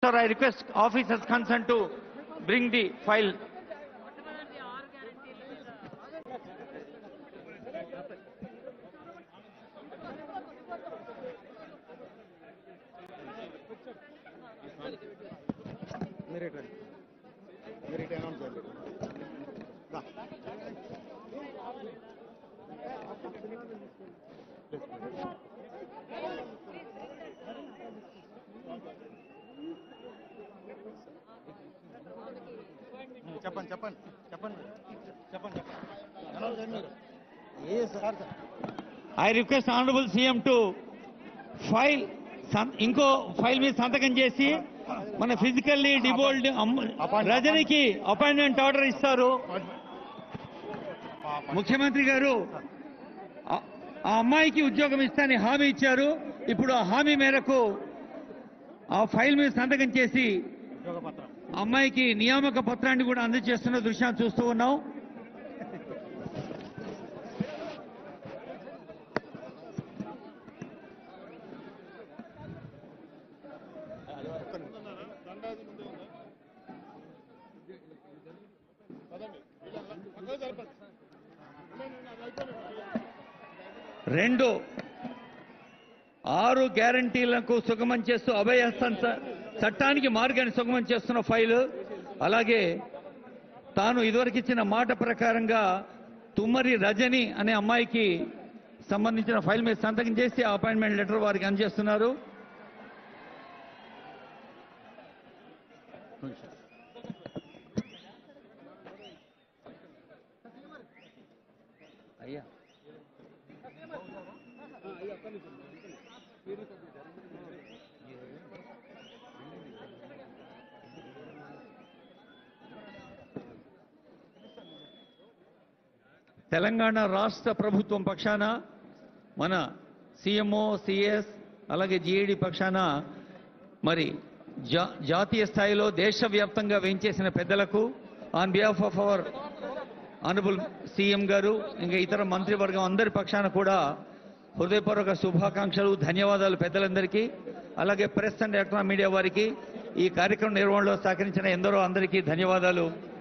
Sir, I request officers concerned to bring the file. మీరు ఇటు రండి. మీరు ఇటు అనౌన్స్ చేయండి రా. చెప్పండి చెప్పండి చెప్పండి చెప్పండి చెప్పండి అనౌన్స్ చేయండి మీరు ఏ sir sir I request Honorable CM to file, సం- ఇంకో ఫైల్ మీద సంతకం చేసి మన ఫిజికల్లీ డిబోల్డ్ రజనికి అపాయింట్మెంట్ ఆర్డర్ ఇస్తారు ముఖ్యమంత్రి గారు ఆ- ఆ అమ్మాయికి ఉద్యోగం ఇస్తానని హామీ ఇచ్చారు ఇప్పుడు ఆ హామీ మేరకు ఆ ఫైల్ మీద సంతకం చేసి ఉద్యోగ పత్రం ఆ అమ్మాయికి నియామక పత్రాన్ని కూడా అందజేస్తున్న దృశ్యాన్ని చూస్తూ ఉన్నాం రెండు ఆరు గ్యారంటీలకు సుగమం చేస్తూ అభయహస్తం చ- చట్టానికి మార్గాన్ని సుగమం చేస్తున్న ఫైలు అలాగే తాను ఇదివరకు ఇచ్చిన మాట ప్రకారంగా తుమ్మరి రజని అనే అమ్మాయికి సంబంధించిన ఫైల్ మీద సంతకం చేసి ఆ అపాయింట్మెంట్ లెటర్ వారికి అందజేస్తున్నారు అయ్యా తెలంగాణ రాష్ట్ర ప్రభుత్వం పక్షాన మన సీఎంఓ సిఎస్ అలాగే జిఏడి పక్షాన మరి జా- జాతీయ స్థాయిలో దేశవ్యాప్తంగా వేయించేసిన పెద్దలకు on behalf of our honourable CM గారు ఇంకా ఇతర మంత్రివర్గం అందరి పక్షాన కూడా హృదయపూర్వక శుభాకాంక్షలు ధన్యవాదాలు పెద్దలందరికీ అలాగే ప్రెస్ అండ్ ఎలక్ట్రానిక్ మీడియా వారికి ఈ కార్యక్రమం నిర్వహణలో సహకరించిన ఎందరో అందరికీ ధన్యవాదాలు